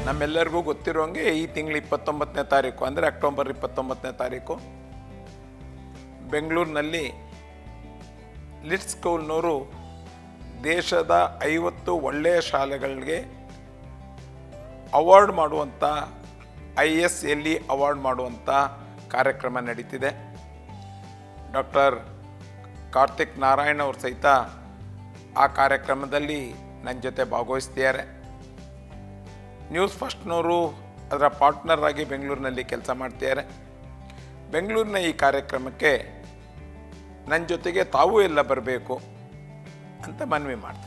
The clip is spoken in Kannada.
ನಮ್ಮೆಲ್ಲರಿಗೂ ಗೊತ್ತಿರೋಂಗೆ ಈ ತಿಂಗಳು ಇಪ್ಪತ್ತೊಂಬತ್ತನೇ ತಾರೀಕು ಅಂದರೆ ಅಕ್ಟೋಬರ್ ಇಪ್ಪತ್ತೊಂಬತ್ತನೇ ತಾರೀಕು ಬೆಂಗಳೂರಿನಲ್ಲಿ ಲಿಟ್ಸ್ ಸ್ಕೂಲ್ನವರು ದೇಶದ ಐವತ್ತು ಒಳ್ಳೆಯ ಶಾಲೆಗಳಿಗೆ ಅವಾರ್ಡ್ ಮಾಡುವಂಥ I S L E award ಮಾಡುವಂಥ ಕಾರ್ಯಕ್ರಮ ನಡೀತಿದೆ ಡಾಕ್ಟರ್ ಕಾರ್ತಿಕ್ ನಾರಾಯಣ್ ಅವರು ಸಹಿತ ಆ ಕಾರ್ಯಕ್ರಮದಲ್ಲಿ ನನ್ನ ಜೊತೆ ಭಾಗವಹಿಸ್ತಿದ್ದಾರೆ ನ್ಯೂಸ್ ಫಸ್ಟ್ನವರು ಅದರ ಪಾರ್ಟ್ನರ್ ಆಗಿ ಬೆಂಗಳೂರಿನಲ್ಲಿ ಕೆಲಸ ಮಾಡ್ತಿದ್ದಾರೆ ಬೆಂಗಳೂರಿನ ಈ ಕಾರ್ಯಕ್ರಮಕ್ಕೆ ನನ್ನ ಜೊತೆಗೆ ತಾವೂ ಎಲ್ಲ ಬರಬೇಕು ಅಂತ ಮನವಿ ಮಾಡ್ತಾರೆ